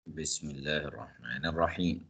بسم الله الرحمن الرحيم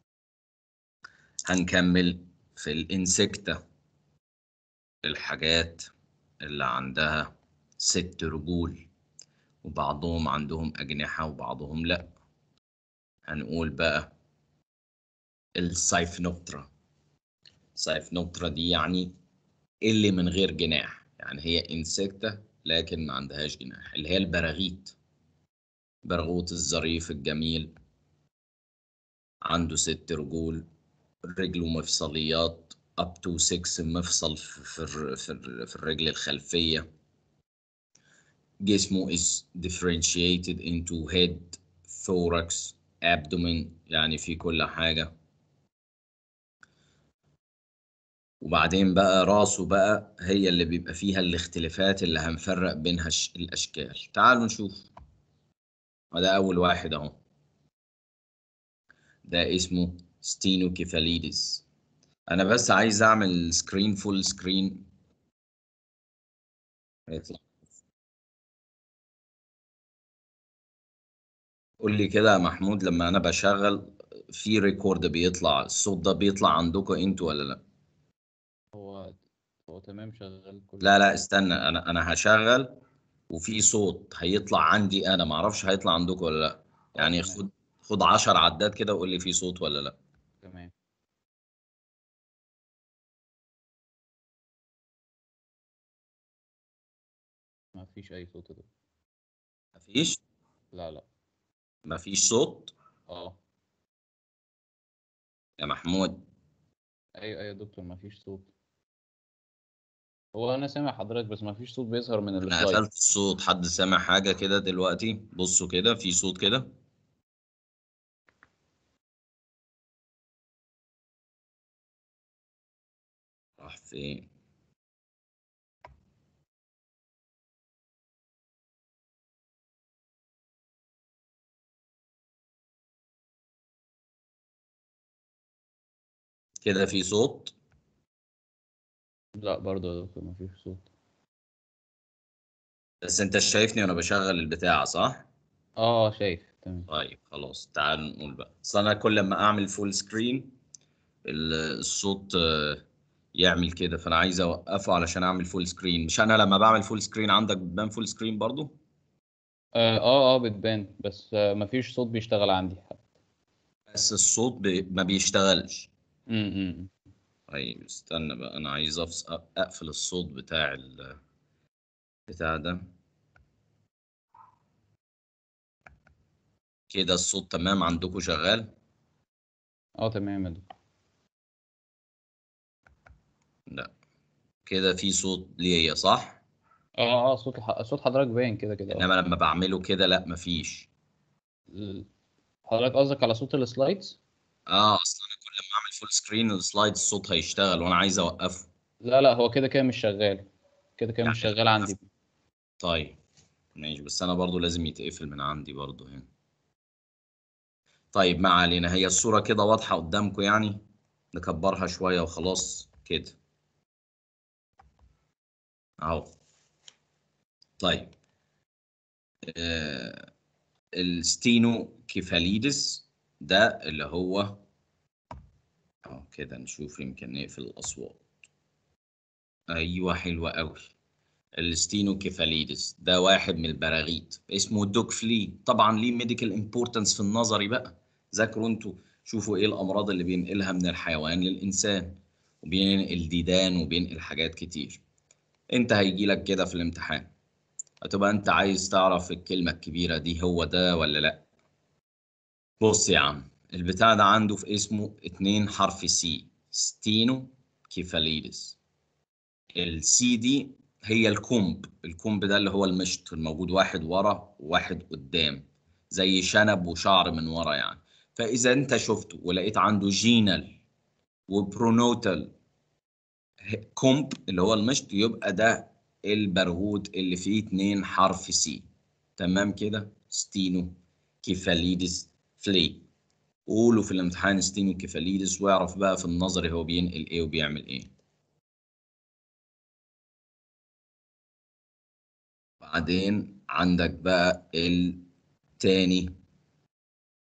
هنكمل في الانسكتة الحاجات اللي عندها ست رجول وبعضهم عندهم أجنحة وبعضهم لأ هنقول بقى السايفنوبترا السايفنوبترا دي يعني اللي من غير جناح يعني هي انسكتة لكن ما عندهاش جناح اللي هي البراغيث برغوث الظريف الجميل عنده ست رجول رجله مفصليات up to 6 مفصل في, في, في, في الرجل الخلفية جسمه is differentiated into head thorax abdomen يعني في كل حاجة وبعدين بقى راسه بقى هي اللي بيبقى فيها الاختلافات اللي هنفرق بينها الأشكال تعالوا نشوف وده أول واحد أهو ده اسمه ستينوكيفاليدس أنا بس عايز أعمل سكرين فول سكرين هيطلع قول لي كده يا محمود لما أنا بشغل في ريكورد بيطلع الصوت ده بيطلع عندكم انتوا ولا لا؟ هو هو تمام شغال كل لا لا استنى أنا أنا هشغل وفي صوت هيطلع عندي أنا معرفش هيطلع عندكم ولا لا يعني تمام. خد خد 10 عدات كده وقول لي في صوت ولا لا تمام ما فيش أي صوت ده مفيش لا لا مفيش صوت اه يا محمود أيوة أيوة يا دكتور ما فيش صوت هو أنا سامع حضرتك بس ما فيش صوت بيظهر من انا السلايد قفلت الصوت حد سامع حاجة كده دلوقتي بصوا كده في صوت كده راح فين كده في صوت لا برضه يا دكتور ما فيش صوت بس انت شايفني وانا بشغل البتاع صح اه اه شايف تمام طيب خلاص تعال نقول بقى اصل انا كل ما اعمل فول سكرين الصوت آه، يعمل كده فانا عايز اوقفه علشان اعمل فول سكرين مش انا لما بعمل فول سكرين عندك بتبان فول سكرين برضو اه اه, آه بتبان بس آه ما فيش صوت بيشتغل عندي بس الصوت ب... ما بيشتغلش امم طيب استنى بقى انا عايز أفص... اقفل الصوت بتاع ال... بتاع ده كده الصوت تمام عندكم شغال اه تمام يا دكتور لا كده في صوت ليا صح اه اه صوت الح... صوت حضرتك باين كده كده اه انما لما بعمله كده لا مفيش ال- حضرتك قصدك على صوت السلايدز اه اصلا انا كل ما اعمل فول سكرين السلايد الصوت هيشتغل وانا عايز اوقفه لا لا هو كده كده مش شغال كده كده مش يعني شغال عندي طيب ماشي بس انا برضو لازم يتقفل من عندي برضو هنا طيب ما علينا هي الصورة كده واضحة قدامكم يعني نكبرها شوية وخلاص كده اهو طيب آه الستينو كيفاليدس ده اللي هو اهو كده نشوف يمكن نقفل الأصوات أيوة حلوة أوي الستينو كيفاليدس ده واحد من البراغيث اسمه دوك فلي طبعا ليه ميديكال امبورتنس في النظري بقى ذاكروا انتوا شوفوا ايه الامراض اللي بينقلها من الحيوان للانسان وبينقل ديدان وبينقل حاجات كتير انت هيجي لك كده في الامتحان هتبقى انت عايز تعرف الكلمة الكبيرة دي هو ده ولا لا بص يا عم البتاع ده عنده في اسمه اتنين حرف سي ستينو كيفاليدس السي دي هي الكومب الكومب ده اللي هو المشط الموجود واحد ورا وواحد قدام زي شنب وشعر من ورا يعني فإذا أنت شفته ولقيت عنده جينال وبرونوتال كومب اللي هو المشط يبقى ده البرغوث اللي فيه اتنين حرف سي تمام كده ستينو كيفاليدس فلي قولوا في الامتحان ستينو كيفاليدس واعرف بقى في النظري هو بينقل ايه وبيعمل ايه بعدين عندك بقى التاني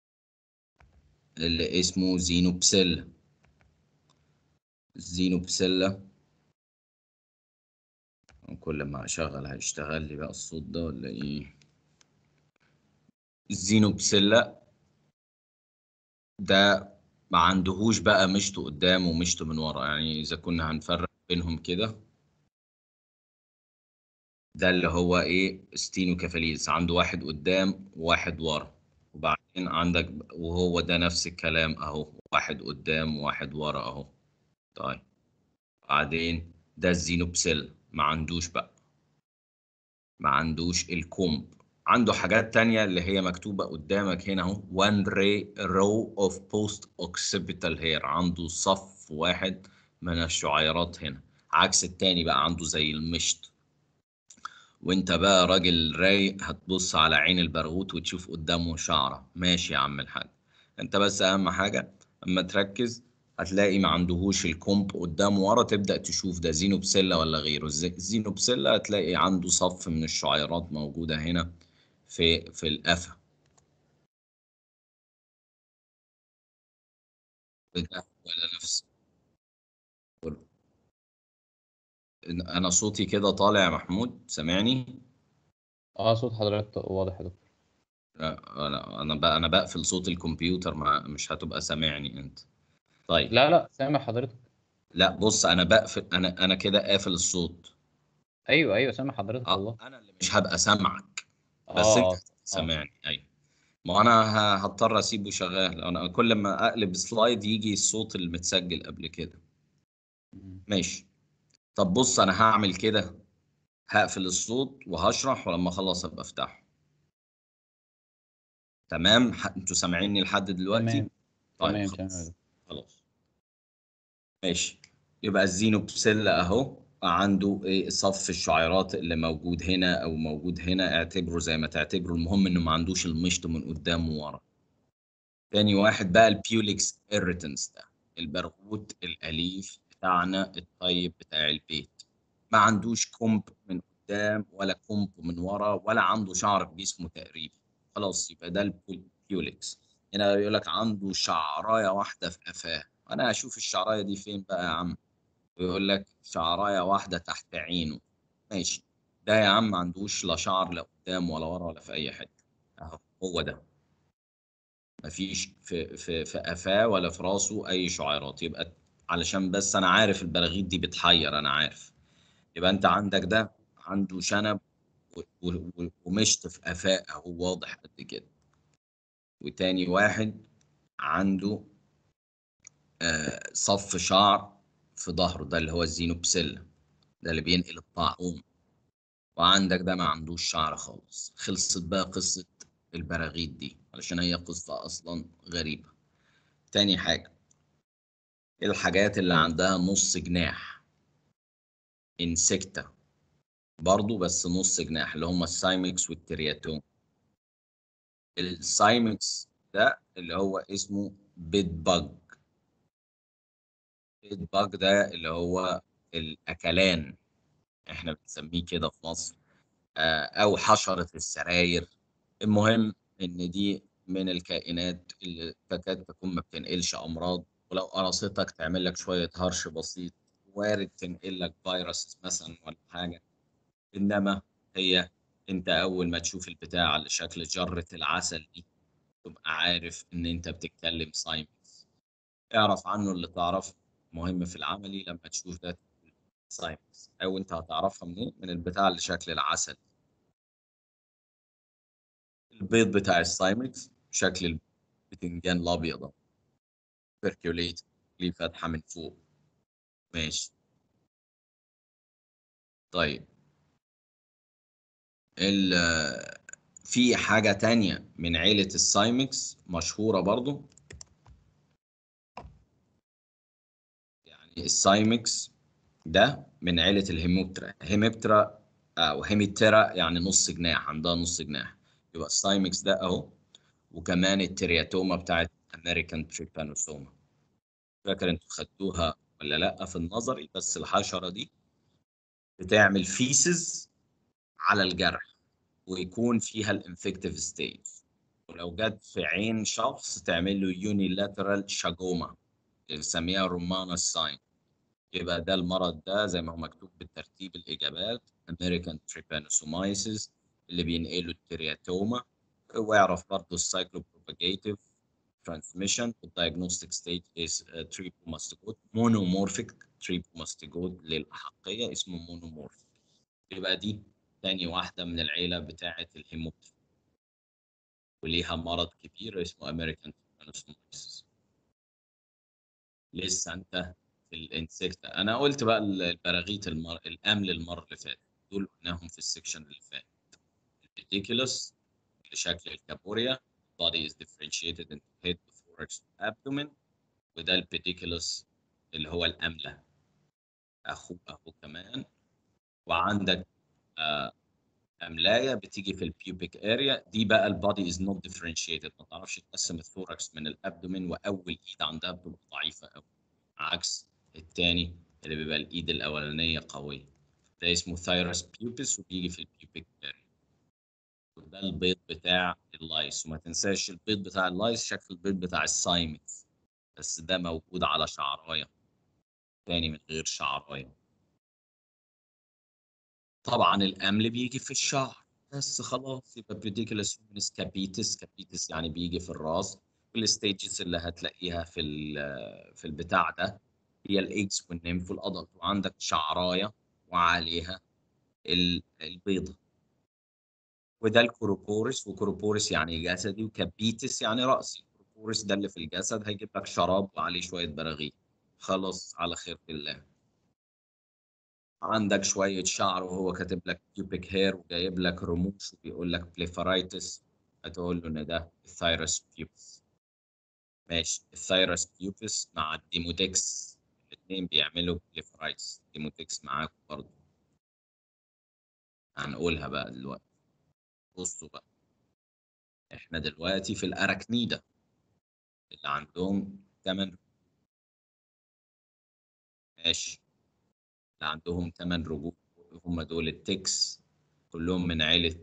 اللي اسمه زينوبسيلا الزينوبسيلا كل ما اشغل هيشتغل لي بقى الصوت ده ولا ايه الزينوبسيلا ده ما عندهوش بقى مشط قدام ومشط من ورا يعني اذا كنا هنفرق بينهم كده ده اللي هو ايه ستينوكافاليز عنده واحد قدام وواحد ورا وبعدين عندك وهو ده نفس الكلام اهو واحد قدام وواحد ورا اهو طيب بعدين ده الزينوبسيل ما عندوش بقى ما عندوش الكومب عنده حاجات تانية اللي هي مكتوبة قدامك هنا اهو one ray row of post occipital hair عنده صف واحد من الشعيرات هنا عكس التاني بقى عنده زي المشط وانت بقى راجل رايق هتبص على عين البرغوث وتشوف قدامه شعرة ماشي يا عم الحاج انت بس اهم حاجة اما تركز هتلاقي ما عندهوش الكومب قدام ورا تبدأ تشوف ده زينوبسيلا ولا غيره الزينوبسيلا هتلاقي عنده صف من الشعيرات موجودة هنا في في القفا وده ولا نفس انا صوتي كده طالع يا محمود سامعني اه صوت حضرتك واضح يا دكتور لا، انا انا بقى انا بقفل صوت الكمبيوتر ما مش هتبقى سامعني انت طيب لا لا سامع حضرتك لا بص انا بقفل انا انا كده قافل الصوت ايوه ايوه سامع حضرتك اه والله انا اللي مش هبقى سامعك بس اه انت سامعني ايوه ما انا ه- هضطر اسيبه شغال انا كل ما اقلب سلايد يجي الصوت المتسجل قبل كده مم. ماشي طب بص انا هعمل كده هقفل الصوت وهشرح ولما اخلص ابقى افتحه تمام ح- انتوا سامعيني لحد دلوقتي تمام طيب تمام خلاص تمام خلاص ماشي يبقى الزينوبسيلا اهو عنده ايه صف الشعيرات اللي موجود هنا او موجود هنا اعتبره زي ما تعتبره المهم انه ما عندوش المشط من قدام وورا تاني واحد بقى البيوليكس ايريتنس ده البرغوث الاليف بتاعنا الطيب بتاع البيت ما عندوش كومب من قدام ولا كومب من ورا ولا عنده شعر في جسمه تقريبا خلاص يبقى ده البيوليكس هنا بيقول لك عنده شعرايه واحده في قفاه انا هشوف الشعرايه دي فين بقى يا عم ويقول لك شعرايه واحده تحت عينه ماشي ده يا عم ما عندوش لا شعر لا قدام ولا ورا ولا في اي حته اهو هو ده مفيش في في في قفاه ولا في راسه اي شعيرات يبقى علشان بس انا عارف البراغيث دي بتحير انا عارف يبقى انت عندك ده عنده شنب و- و- و- ومشط في قفاه اهو واضح قد كده وتاني واحد عنده آه، صف شعر في ظهره ده اللي هو الزينوبسيلا ده اللي بينقل الطاعون وعندك ده ما عندوش شعر خالص خلصت بقى قصة البراغيث دي علشان هي قصة أصلا غريبة تاني حاجة الحاجات اللي عندها نص جناح انسكتا برضو بس نص جناح اللي هم السايمكس والترياتوم السايمكس ده اللي هو اسمه بيد باج بيد باج ده اللي هو الأكلان احنا بنسميه كده في مصر آه، أو حشرة السراير المهم إن دي من الكائنات اللي تكاد تكون ما بتنقلش أمراض ولو قرصتك تعمل لك شوية هرش بسيط وارد تنقل لك فيروس مثلا ولا حاجة إنما هي أنت أول ما تشوف البتاع اللي شكل جرة العسل دي تبقى عارف إن أنت بتتكلم سايمنز اعرف عنه اللي تعرفه مهم في العملي لما تشوف ده سايمنز أو أنت هتعرفها منين من البتاع اللي شكل العسل البيض بتاع السايمكس شكل البتنجان الابيض ده بيركيوليت ليه فتحه من فوق ماشي طيب ال في حاجة تانية من عيلة السايمكس مشهورة برضو يعني السايمكس ده من عيلة الهيموبترا هيموبترا أو هيميترا يعني نص جناح عندها نص جناح يبقى السايمكس ده أهو وكمان الترياتوما بتاعت امريكان تريبانوسوما فاكر انتوا خدتوها ولا لا في النظري بس الحشره دي بتعمل فيسز على الجرح ويكون فيها الانفكتيف ستيج ولو جت في عين شخص تعمل له يونيلاترال شاجوما بنسميها رومانا ساين يبقى ده المرض ده زي ما هو مكتوب بالترتيب الإجابات American trypanosomiasis اللي بينقله الترياتوما واعرف برضه السايكلوبروباجيتيف transmission the diagnostic stage is uh, trypomastigode monomorphic trypomastigode للأحقية اسمه monomorphic يبقى دي تاني واحدة من العيلة بتاعة الهيموبتر وليها مرض كبير اسمه American trypanosomiasis لسه انت في الانسكت انا قلت بقى البراغيث المر... الامل المره اللي فاتت دول قلناهم في السكشن اللي فات البيديكولوس لشكل الكابوريا body is differentiated into head thorax abdomen وده البيديكولوس اللي هو الامله اخوه اهو كمان وعندك آه املايه بتيجي في البيوبيك اريا دي بقى البادي از نوت ديفرنشيتد ما تعرفش تقسم الثوركس من الابدومين واول ايد عندها بتبقى ضعيفه قوي عكس الثاني اللي بيبقى الايد الاولانيه قويه ده اسمه ثايرس بيوبس وبيجي في البيوبيك اريا وده البيض بتاع اللايس وما تنساش البيض بتاع اللايس شكل البيض بتاع السايمت بس ده موجود على شعرايه تاني من غير شعرايه طبعا الامل بيجي في الشعر بس خلاص يبقى بريديكولس هيومنس كابيتس كابيتس يعني بيجي في الراس والستيجز اللي هتلاقيها في في البتاع ده هي الايدز والنيمف والادلت وعندك شعرايه وعليها البيضه وده الكروبورس وكروبورس يعني جسدي وكابيتس يعني راسي الكروبورس ده اللي في الجسد هيجيب لك شراب وعليه شويه براغيث خلاص على خير الله عندك شوية شعر وهو كاتب لك بيوبيك هير وجايب لك رموش وبيقول لك بليفرايتس هتقول له إن ده الثايرس بيوبس ماشي الثايرس بيوبس مع الديمودكس الاثنين بيعملوا بليفرايتس ديمودكس معاكم برضه هنقولها بقى دلوقتي بصوا بقى احنا دلوقتي في الأراكنيدا اللي عندهم تمن ماشي اللي عندهم ثمان رجول هم دول التكس كلهم من عيلة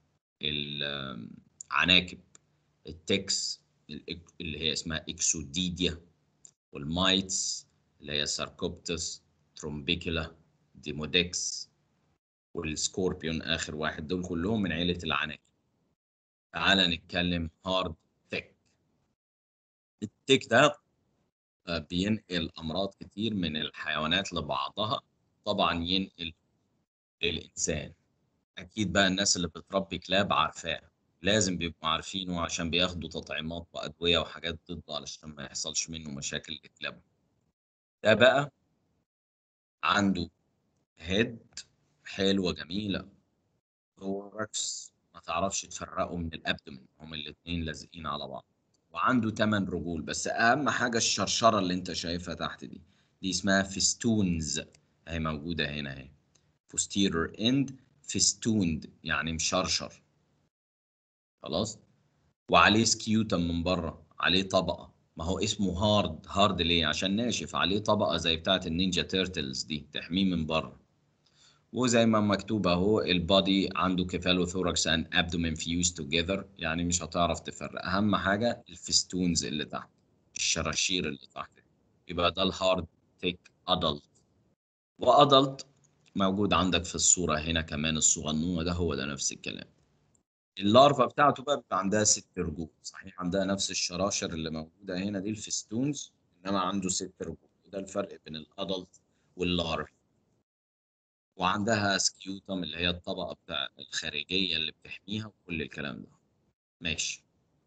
العناكب التكس اللي هي اسمها اكسوديديا والمايتس اللي هي ساركوبتس ترومبيكولا ديمودكس والسكوربيون اخر واحد دول كلهم من عيلة العناكب تعال نتكلم هارد تك التك ده بينقل امراض كتير من الحيوانات لبعضها طبعا ينقل الانسان اكيد بقى الناس اللي بتربي كلاب عارفاه لازم بيبقوا عارفينه عشان بياخدوا تطعيمات وادويه وحاجات ضده علشان ما يحصلش منه مشاكل لكلابهم ده بقى عنده هيد حلوه جميله ثوركس ما تعرفش تفرقه من الابدومين هما الاثنين لازقين على بعض وعنده 8 رجول بس اهم حاجه الشرشره اللي انت شايفها تحت دي دي اسمها فيستونز اهي موجوده هنا اهي posterior end festooned يعني مشرشر خلاص وعليه سكيوتم من بره عليه طبقه ما هو اسمه هارد هارد ليه عشان ناشف عليه طبقه زي بتاعه النينجا تيرتلز دي تحميه من بره وزي ما مكتوب اهو البادي عنده كيفالوثوركس اند ابدومين فيوز توجذر يعني مش هتعرف تفرق اهم حاجه الفستونز اللي تحت الشراشير اللي تحت يبقى ده الهارد تيك ادلت وادلت موجود عندك في الصوره هنا كمان الصغنونه ده هو ده نفس الكلام اللارفا بتاعته بقى بيبقى عندها ست رجول صحيح عندها نفس الشراشر اللي موجوده هنا دي الفستونز انما عنده ست رجول وده الفرق بين الادلت واللارفا وعندها سكيوتم اللي هي الطبقة بتاع الخارجية اللي بتحميها وكل الكلام ده ماشي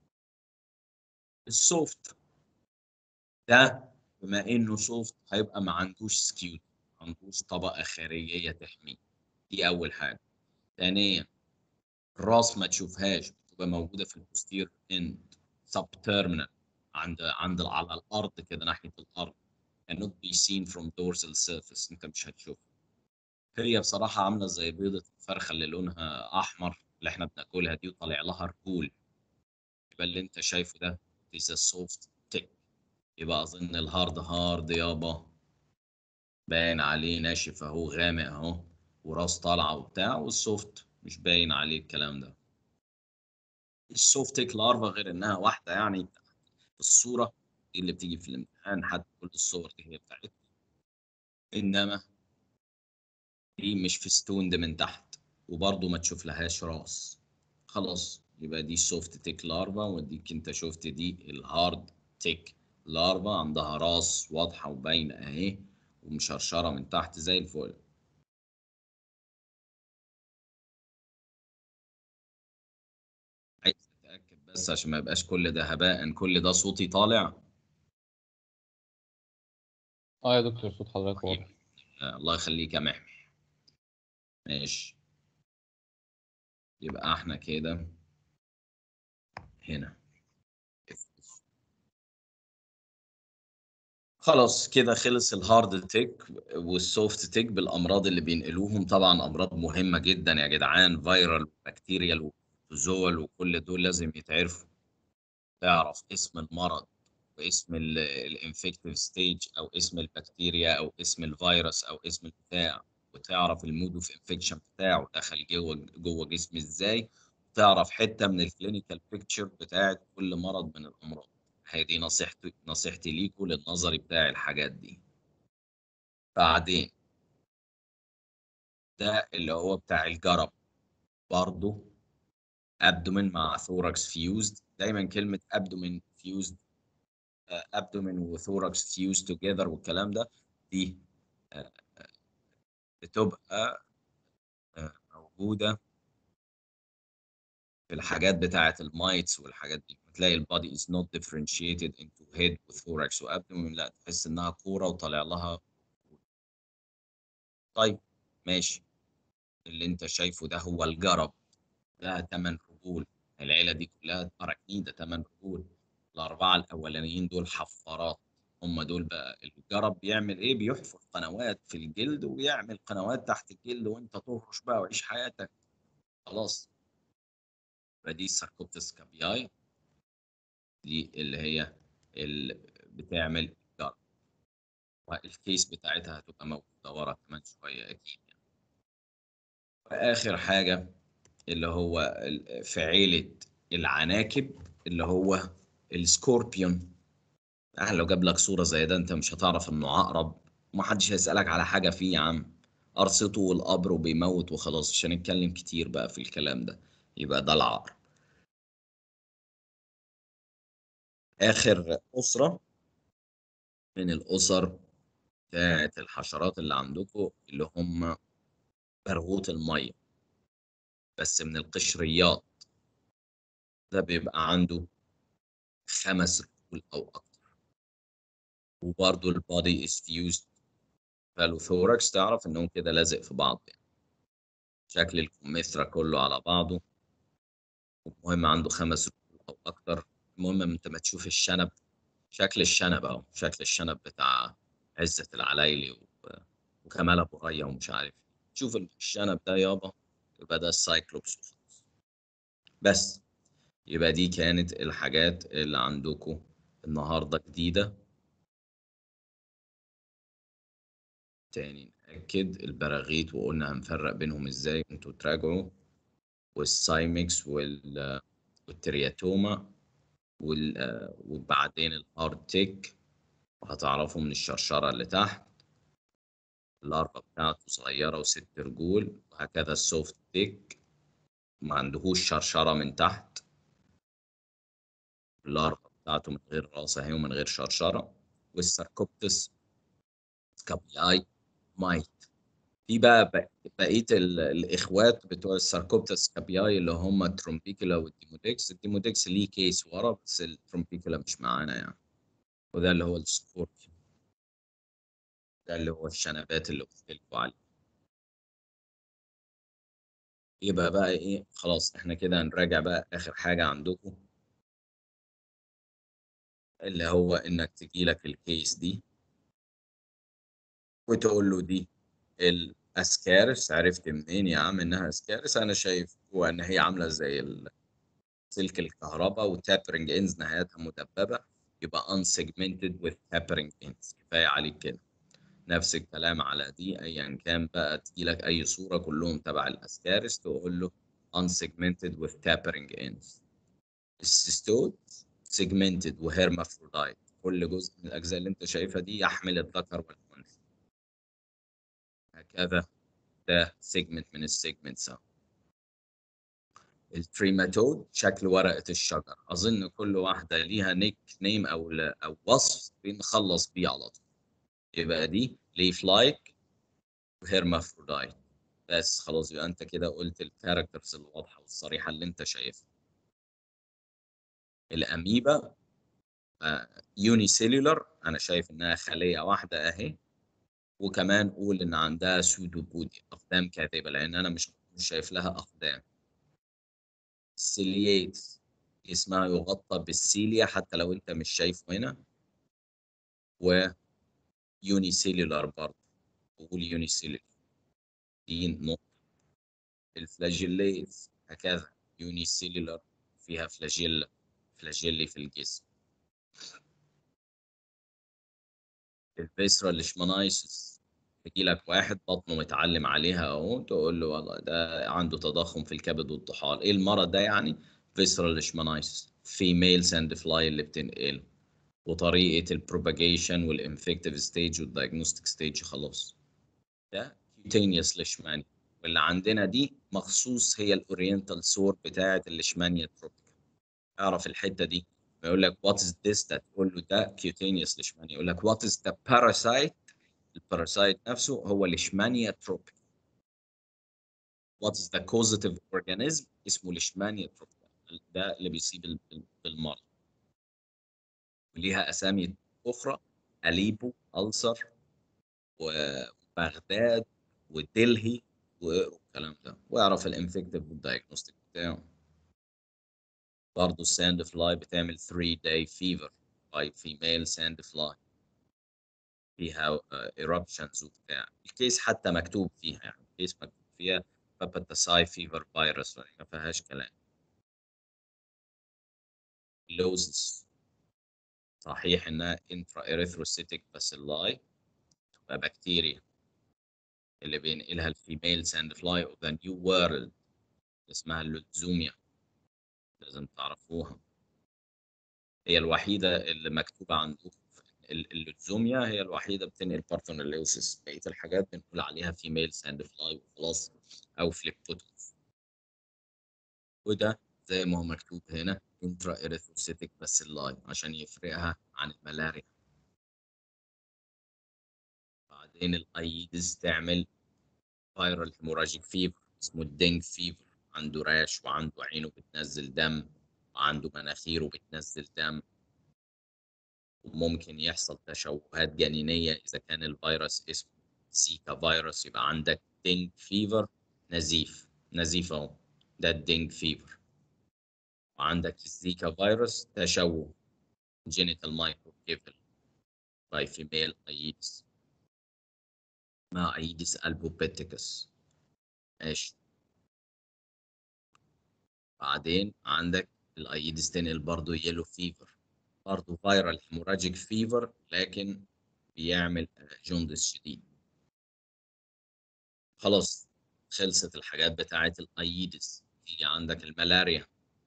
السوفت ده بما انه سوفت هيبقى ما عندوش سكيوت ما عندوش طبقة خارجية تحميه دي أول حاجة ثانيا الراس ما تشوفهاش بتبقى موجودة في البوستير اند سب تيرمينال عند عند على الأرض كده ناحية الأرض cannot be seen from dorsal surface انت مش هتشوفها هي بصراحة عاملة زي بيضة الفرخة اللي لونها أحمر اللي احنا بناكلها دي وطالع لها رجول يبقى اللي انت شايفه ده is a soft tick يبقى أظن الهارد هارد يابا باين عليه ناشف أهو غامق أهو وراس طالعة وبتاع والسوفت مش باين عليه الكلام ده السوفتيك لارفا غير انها واحده يعني في الصوره دي اللي بتيجي في الامتحان حتى كل الصور دي هي بتاعتها انما دي مش في ستوند من تحت وبرضه ما تشوف لهاش راس خلاص يبقى دي السوفت تيك لارفا وديك انت شفت دي الهارد تيك لارفا عندها راس واضحه وباينه اهي ومشرشره من تحت زي الفل عايز اتاكد بس عشان ما يبقاش كل ده هباء كل ده صوتي طالع اه يا دكتور صوت حضرتك واضح آه، الله يخليك يا محمي ماشي يبقى احنا كده هنا خلاص كده خلص الهارد تيك والسوفت تيك بالامراض اللي بينقلوهم طبعا امراض مهمه جدا يا جدعان فيرال بكتيريال وزول وكل دول لازم يتعرفوا تعرف اسم المرض واسم الانفكتيف ستيج او اسم البكتيريا او اسم الفيروس او اسم البتاع وتعرف المود اوف انفكشن بتاعه دخل جوه جوه جسمي ازاي تعرف حته من الكلينيكال بيكتشر بتاعت كل مرض من الامراض هي دي نصيحتي نصيحتي ليكوا للنظري بتاع الحاجات دي بعدين ده اللي هو بتاع الجرب برضه ابدومين مع ثوركس فيوزد دايما كلمه ابدومين فيوزد ابدومين وثوركس فيوز توجذر والكلام ده دي آه، آه، بتبقى آه، موجوده في الحاجات بتاعه المايتس والحاجات دي تلاقي البادي is not differentiated into head وثوركس وابدومين لا تحس انها كوره وطالع لها طيب ماشي اللي انت شايفه ده هو الجرب ده تمن رجول العيله دي كلها اراكنيده تمن رجول الاربعه الاولانيين دول حفارات هم دول بقى الجرب بيعمل ايه بيحفر قنوات في الجلد ويعمل قنوات تحت الجلد وانت تهرش بقى وعيش حياتك خلاص فدي ساركوبتس كابياي دي اللي هي اللي بتعمل جرب والكيس بتاعتها هتبقى موجوده ورا كمان شويه اكيد يعني. واخر حاجه اللي هو ال- في عيله العناكب اللي هو السكوربيون يعني لو جاب لك صورة زي ده انت مش هتعرف انه عقرب ومحدش هيسألك على حاجة فيه يا عم قرصته والقبر وبيموت وخلاص مش هنتكلم كتير بقى في الكلام ده يبقى ده العقرب آخر أسرة من الأسر بتاعت الحشرات اللي عندكم اللي هم برغوث المية بس من القشريات ده بيبقى عنده خمس رجول أو أكتر وبرضه البادي is fused فالوثوركس تعرف إنهم كده لازق في بعض يعني. شكل الكمثرى كله على بعضه المهم عنده خمس رجول أو أكتر المهم أنت ما تشوف الشنب شكل الشنب أهو شكل الشنب بتاع عزة العلايلي و- وكمال أبو ريا ومش عارف شوف الشنب ده يابا يبقى ده السايكلوبس وخلاص بس يبقى دي كانت الحاجات اللي عندكم النهارده جديدة تاني نأكد البراغيث وقلنا هنفرق بينهم ازاي انتوا تراجعوا والسايمكس وال والترياتوما وال آه، وبعدين الهارد تيك وهتعرفوا من الشرشرة اللي تحت اللارفا بتاعته صغيرة وست رجول وهكذا السوفت تيك ما عندهوش شرشرة من تحت اللارفا بتاعته من غير راس اهي ومن غير شرشرة والساركوبتس سكابياي مايت في بقى بق- بقية ال- الإخوات بتوع الساركوبتس سكابياي اللي هم الترومبيكولا والديمودكس الديمودكس ليه كيس ورا بس الترومبيكولا مش معانا يعني وده اللي هو السكوربيون ده اللي هو الشنبات اللي قلت لكم عليه يبقى بقى ايه خلاص احنا كده هنراجع بقى اخر حاجة عندكم اللي هو انك تجي لك الكيس دي وتقول له دي الاسكارس عرفت منين يا عم انها اسكارس انا شايف وان هي عامله زي ال- سلك الكهرباء وتابرنج انز نهايتها مدببه يبقى unsegmented with tapering ends كفايه عليك كده نفس الكلام على دي ايا كان بقى تجي لك اي صوره كلهم تبع الاسكارس تقول له unsegmented with tapering ends السيستود سيجمنتد وهيرمافرودايت كل جزء من الاجزاء اللي انت شايفها دي يحمل الذكر والانثى هكذا ده سيجمنت من السيجمنتس اهو التريماتود شكل ورقة الشجر أظن كل واحدة ليها نيك نيم أو أو وصف بنخلص بيه على طول يبقى دي ليف لايك وهيرمافرودايت بس خلاص يبقى أنت كده قلت الكاركترز الواضحة والصريحة اللي أنت شايفها الأميبا يوني سيلولر أنا شايف إنها خلية واحدة أهي وكمان قول إن عندها سودوبودي أقدام كاذبة لأن أنا مش مش شايف لها أقدام السيليات اسمها يغطى بالسيليا حتى لو انت مش شايفه هنا و يوني سيلولار برضه بقول يوني سيلولار دي نقطة الفلاجيليت هكذا يوني سيلولار فيها فلاجيلا فلاجيلي في الجسم الفيسرا ليشمانايسيس يجي لك واحد بطنه متعلم عليها اهو تقول له والله ده عنده تضخم في الكبد والطحال ايه المرض ده يعني فيسرال ليشمانايسيس فيميل ساند فلاي اللي بتنقله وطريقه البروباجيشن والانفكتيف ستيج والدايجنوستيك ستيج خلاص ده كيوتينيوس ليشمانيا واللي عندنا دي مخصوص هي الاورينتال سور بتاعه الليشمانيا تروبيكا اعرف الحته دي يقول لك وات از ذس ده تقول له ده كيوتينيوس ليشمانيا يقول لك وات از ذا باراسايت الباراسايت نفسه هو ليشمانيا تروبيكا وات از ذا كوزيتيف اورجانيزم اسمه ليشمانيا تروبيكا ده اللي بيصيب بالمرض وليها اسامي اخرى اليبو السر وبغداد ودلهي والكلام ده واعرف الانفكتيف والدايجنوستيك بتاعه برضه الساند فلاي بتعمل 3 day fever by female sand fly فيها eruptions وبتاع الكيس حتى مكتوب فيها يعني الكيس مكتوب فيها بابتساي فيفر فيروس ما فيهاش كلام لوزس صحيح انها انترا اريثروسيتك باسيلاي تبقى بكتيريا اللي بينقلها الفيميل ساند فلاي اوف ذا نيو وورلد اسمها اللوتزوميا لازم تعرفوها هي الوحيدة اللي مكتوبة عندكم اللوتزوميا هي الوحيدة بتنقل بارثونيلوسيس بقية الحاجات بنقول عليها فيميل ساند فلاي وخلاص أو فليبوتوس وده زي ما هو مكتوب هنا انترا اريثروسيتك باسيلاي عشان يفرقها عن الملاريا بعدين الايدز تعمل فايرال هيموراجيك فيفر اسمه الدينج فيفر عنده راش وعنده عينه بتنزل دم وعنده مناخيره بتنزل دم وممكن يحصل تشوهات جنينية إذا كان الفيروس اسمه سيكا فيروس يبقى عندك دينج فيفر نزيف نزيف أهو ده الدينج فيفر وعندك الزيكا فيروس تشوه جينيتال مايكروكيفل باي فيميل ايدس مع ايدس البوبيتيكس ماشي بعدين عندك الايدس تنقل برضه يلو فيفر برضه فيرال هيموراجيك فيفر لكن بيعمل جوندس شديد خلاص خلصت الحاجات بتاعت الايدس تيجي عندك الملاريا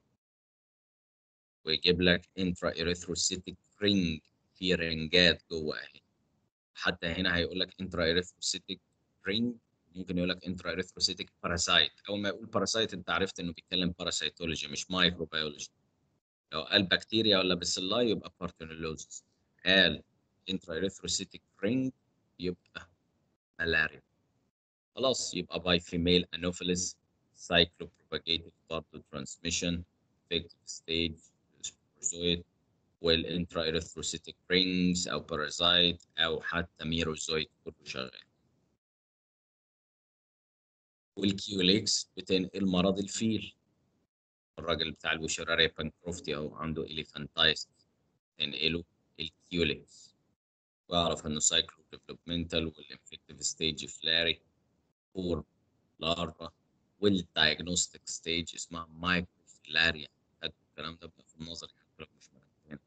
ويجيب لك انترا اريثروسيتك رينج في رنجات جوه اهي حتى هنا هيقول لك انترا اريثروسيتك رينج ممكن يقول لك انترا اريثروسيتك باراسايت اول ما يقول باراسايت انت عرفت انه بيتكلم باراسيتولوجي مش مايكروبيولوجي لو قال بكتيريا ولا بسلاي يبقى بارتونيلوزس قال انترا اريثروسيتك رينج يبقى ملاريا خلاص يبقى باي فيميل انوفيلس سايكلو بروباجيتيف برضه ترانسميشن افكتيف ستيج سبوروزويد والانترا اريثروسيتك رينجز او بارازايت او حتى ميروزويد كله شغال والكيوليكس بتنقل مرض الفيل الراجل بتاع الوشراريا بانكروفتي اهو عنده اليفانتايست تنقله الكيوليكس واعرف انه سايكلو ديفلوبمنتال والانفكتيف ستيج فلاري فور لارفا والدايجنوستيك ستيج اسمها مايكروفيلاريا الكلام ده بقى في النظر مش مرتبين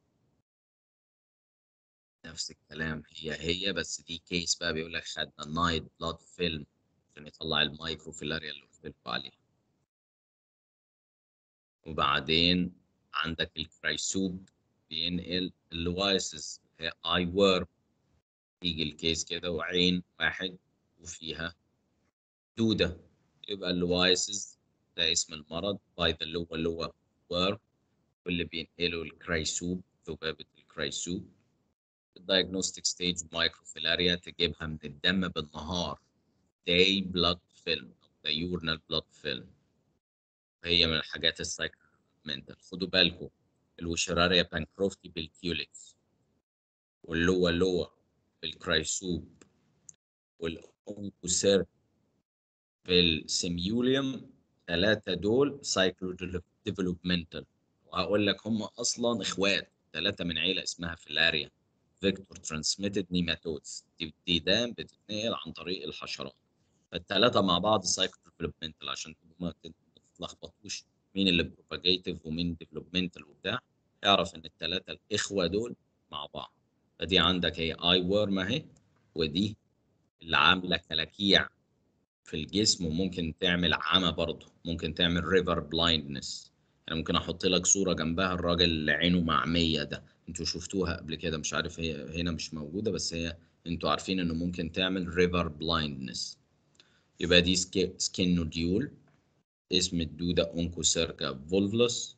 نفس الكلام هي هي بس دي كيس بقى بيقول لك خدنا نايت بلاد فيلم عشان يطلع المايكروفيلاريا اللي قلت لكم عليها وبعدين عندك الكرايسوب بينقل اللوايسز هي اي وورم يجي الكيس كده وعين واحد وفيها دودة يبقى اللوايسز ده اسم المرض باي ذا اللي هو اللي هو وورم واللي بينقله الكرايسوب ذبابة الكرايسوب الدايجنوستيك ستيج مايكروفيلاريا تجيبها من الدم بالنهار day blood film the urinal blood film هي من الحاجات السايكومنتال خدوا بالكم الوشراريا بانكروفتي بالكيوليكس واللوا لوا بالكرايسوب والأونكوسير بالسيميوليوم ثلاثة دول سايكلو ديفلوبمنتال وهقول لك هم أصلا إخوات ثلاثة من عيلة اسمها فيلاريا فيكتور ترانسميتد نيماتودز ديدان بتتنقل عن طريق الحشرات فالثلاثة مع بعض سايكلو ديفلوبمنتال عشان ما تتلخبطوش مين اللي بروباجيتيف ومين ديفلوبمنتال وبتاع اعرف ان الثلاثة الإخوة دول مع بعض فدي عندك هي اي وورم اهي ودي اللي عاملة كلاكيع في الجسم وممكن تعمل عمى برضه ممكن تعمل ريفر بلايندنس يعني ممكن احط لك صورة جنبها الراجل اللي عينه معمية ده انتوا شفتوها قبل كده مش عارف هي هنا مش موجودة بس هي انتوا عارفين انه ممكن تعمل ريفر بلايندنس يبقى دي سكين نوديول اسم الدودة اونكوسيركا فولفلس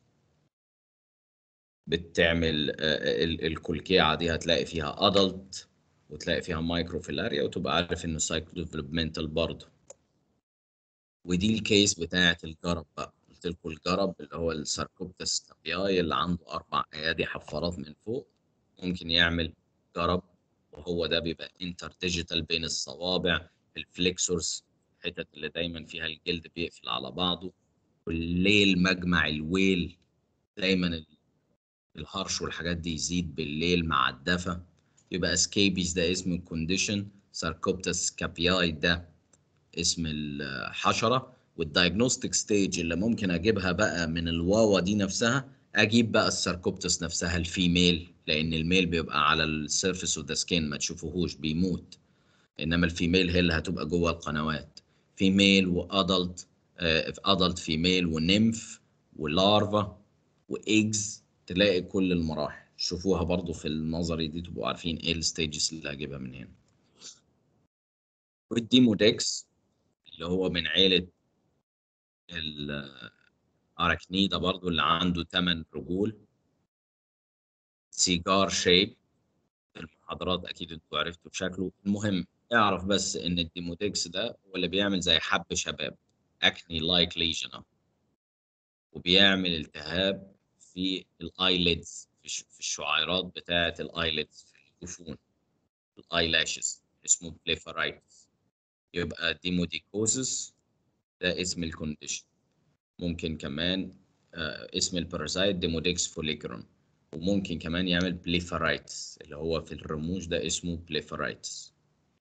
بتعمل الكلكيعة دي هتلاقي فيها ادلت وتلاقي فيها مايكروفيلاريا وتبقى عارف انه سايكلو ديفلوبمنتال برضه ودي الكيس بتاعة الجرب بقى قلت لكم الجرب اللي هو الساركوبتس كابياي اللي عنده اربع ايادي حفارات من فوق ممكن يعمل جرب وهو ده بيبقى انتر ديجيتال بين الصوابع الفليكسورز الحتت اللي دايما فيها الجلد بيقفل على بعضه والليل مجمع الويل دايما الهرش والحاجات دي يزيد بالليل مع الدفى يبقى سكيبيز ده اسم الكونديشن ساركوبتس كابياي ده اسم الحشره والدايجنوستيك ستيج اللي ممكن اجيبها بقى من الواوا دي نفسها اجيب بقى الساركوبتس نفسها الفيميل لان الميل بيبقى على السيرفيس اوف ذا سكين ما تشوفوهوش بيموت انما الفيميل هي اللي هتبقى جوه القنوات فيميل وادلت ادلت فيميل ونمف ولارفا وايجز تلاقي كل المراحل شوفوها برضو في النظري دي تبقوا عارفين ايه الستيجز اللي هجيبها من هنا والديمودكس اللي هو من عيلة الأراكنيدا برضو اللي عنده 8 رجول سيجار شيب المحاضرات أكيد انتوا عرفتوا شكله المهم اعرف بس إن الديمودكس ده هو اللي بيعمل زي حب شباب أكني لايك ليجن وبيعمل التهاب في الايليدز في الشعيرات بتاعة الايليدز في الجفون الايلاشز اسمه بليفرايتس يبقى ديموديكوزس ده اسم الكونديشن ممكن كمان آه اسم البارازايت ديموديكس فوليكرون وممكن كمان يعمل بليفرايتس اللي هو في الرموش ده اسمه بليفرايتس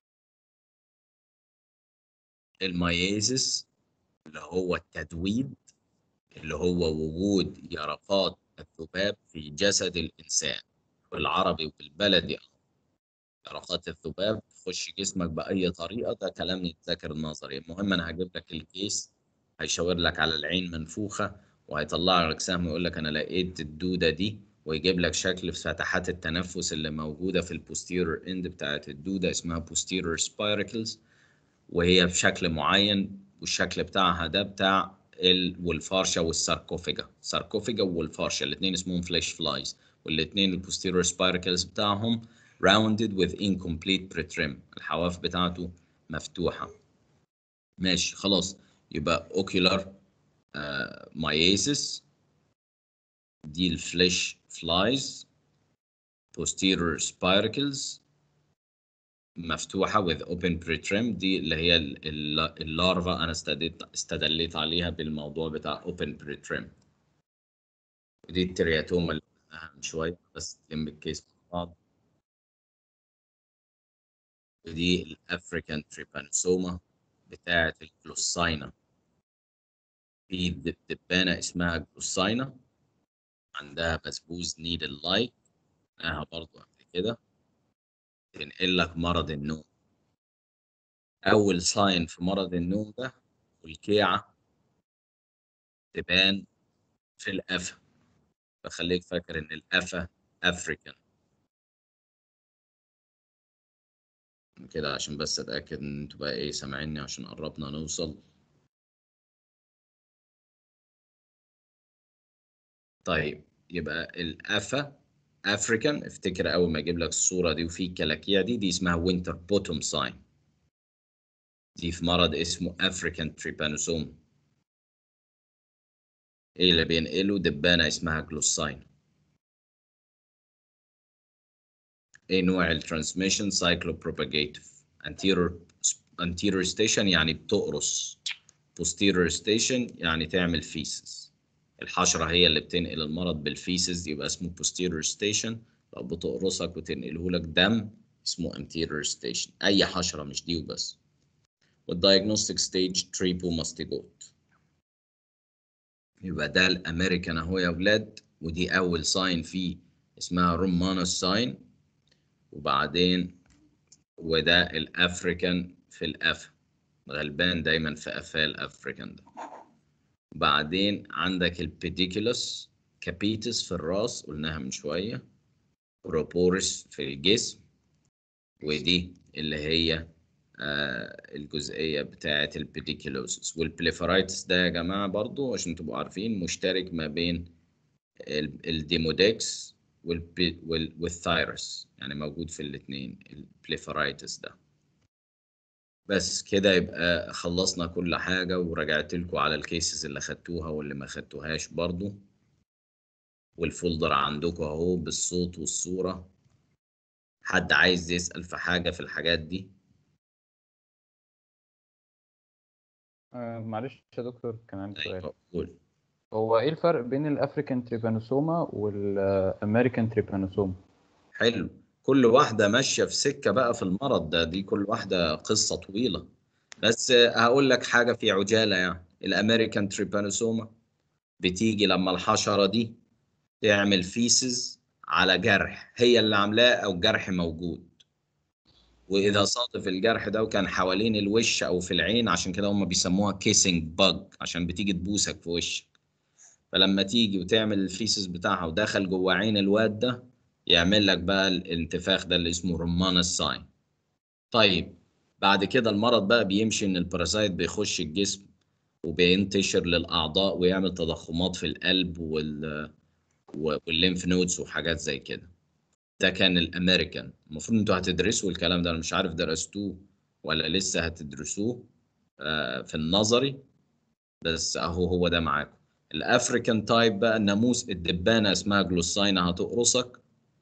المايزس اللي هو التدويد اللي هو وجود يرقات الذباب في جسد الإنسان بالعربي وبالبلدي يرقات الذباب تخش جسمك بأي طريقة ده كلام يتذاكر النظري المهم أنا هجيب لك الكيس هيشاور لك على العين منفوخة وهيطلع لك سهم يقول لك أنا لقيت الدودة دي ويجيب لك شكل في فتحات التنفس اللي موجودة في البوستيرور اند بتاعت الدودة اسمها posterior spiracles وهي بشكل معين والشكل بتاعها ده بتاع ال... والفارشة والساركوفيجا ساركوفيجا والفارشة الاثنين اسمهم فليش فلايز والاثنين البوستيرور سبايركلز بتاعهم rounded with incomplete pretrim الحواف بتاعته مفتوحة ماشي خلاص يبقى ocular uh, myiasis دي الفليش فلايز posterior spiracles مفتوحة with open pretrim دي اللي هي اللارفا أنا استدلت استدليت عليها بالموضوع بتاع open pretrim ودي الترياتوما اللي قلناها من شوية بس تلم الكيس مع بعض ودي الأفريكان تريبانوسوما بتاعة الجلوساينا في دبانة اسمها جلوساينا عندها بسبوز نيدل لايك قلناها برضو قبل كده تنقل لك مرض النوم أول ساين في مرض النوم ده والكيعة تبان في القفا فخليك فاكر ان الافا افريكان كده عشان بس اتاكد ان انتوا بقى ايه سامعيني عشان قربنا نوصل طيب يبقى الافا افريكان افتكر اول ما اجيب لك الصوره دي وفي الكلاكيع دي دي اسمها وينتر بوتوم ساين دي في مرض اسمه افريكان تريبانوسوم ايه اللي بينقله دبانه اسمها جلوساين ايه نوع الترانسميشن سايكلوبروباجيتيف anterior anterior station يعني بتقرص posterior station يعني تعمل فيسز الحشرة هي اللي بتنقل المرض بالفيسز يبقى اسمه posterior station لو بتقرصك وتنقله لك دم اسمه anterior station أي حشرة مش دي وبس والdiagnostic stage تريبوماستيجوت يبقى ده الأمريكان أهو يا ولاد ودي أول ساين فيه اسمها رومانوس ساين وبعدين وده الأفريكان في الأف غلبان دايما في قفاه الأفريكان ده بعدين عندك البيديكولوس كابيتس في الراس قلناها من شوية بروبورس في الجسم ودي اللي هي آه الجزئية بتاعة البيديكولوسس والبليفرايتس ده يا جماعة برضو عشان تبقوا عارفين مشترك ما بين الديمودكس والثايرس يعني موجود في الاثنين البليفرايتس ده بس كده يبقى خلصنا كل حاجة ورجعت لكم على الكيسز اللي خدتوها واللي ما خدتوهاش برضو والفولدر عندكم اهو بالصوت والصورة حد عايز يسأل في حاجة في الحاجات دي آه معلش يا دكتور كان عندي سؤال أيوة قول هو ايه الفرق بين الافريكان تريبانوسوما والامريكان تريبانوسوما حلو كل واحدة ماشية في سكة بقى في المرض ده دي كل واحدة قصة طويلة بس هقول لك حاجة في عجالة يعني الأمريكان تريبانوسوما بتيجي لما الحشرة دي تعمل فيسز على جرح هي اللي عاملاه أو جرح موجود وإذا صادف الجرح ده وكان حوالين الوش أو في العين عشان كده هم بيسموها كيسنج باج عشان بتيجي تبوسك في وشك فلما تيجي وتعمل الفيسز بتاعها ودخل جوه عين الواد ده يعمل لك بقى الانتفاخ ده اللي اسمه رمانة ساين طيب بعد كده المرض بقى بيمشي ان البارازايت بيخش الجسم وبينتشر للاعضاء ويعمل تضخمات في القلب وال والليمف نودز وحاجات زي كده ده كان الامريكان المفروض انتوا هتدرسوا الكلام ده انا مش عارف درستوه ولا لسه هتدرسوه في النظري بس اهو هو ده معاكم الافريكان تايب بقى الناموس الدبانه اسمها جلوساينا هتقرصك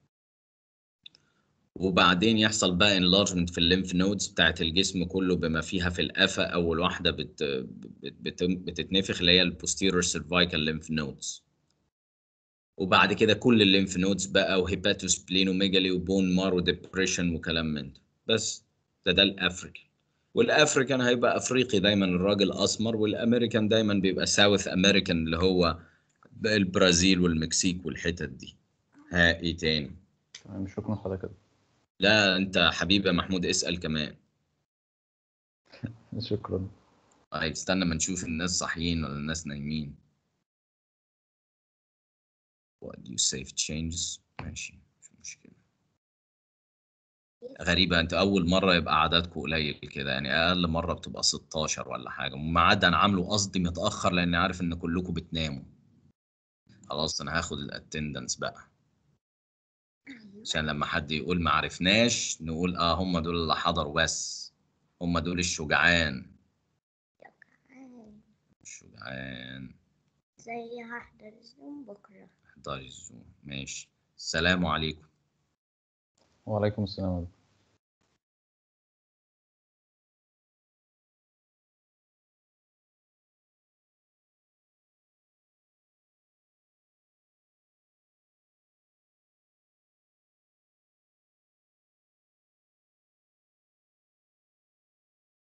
وبعدين يحصل بقى انلارجمنت في الليمف نودز بتاعت الجسم كله بما فيها في القفا اول واحده بت بت بتتنفخ اللي هي البوستيرور سيرفايكال ليمف نودز وبعد كده كل الليمف نودز بقى وهيباتوسبلينوميجالي وبون مارو ديبريشن وكلام من ده بس ده ده الافريكان والافريكان هيبقى افريقي دايما الراجل اسمر والامريكان دايما بيبقى ساوث امريكان اللي هو البرازيل والمكسيك والحتت دي ها ايه تاني تمام شكرا لحضرتك لا انت حبيبي يا محمود اسال كمان شكرا طيب استنى ما نشوف الناس صاحيين ولا الناس نايمين what do you save changes ماشي مش مشكلة غريبة انت أول مرة يبقى عددكم قليل كده يعني أقل مرة بتبقى 16 ولا حاجة ميعاد أنا عامله قصدي متأخر لأني عارف إن كلكم بتناموا خلاص أنا هاخد الاتندنس بقى عشان لما حد يقول ما عرفناش نقول اه هم دول اللي حضروا بس هم دول الشجعان الشجعان زي هحضر الزوم بكرة احضري الزوم ماشي السلام عليكم وعليكم السلام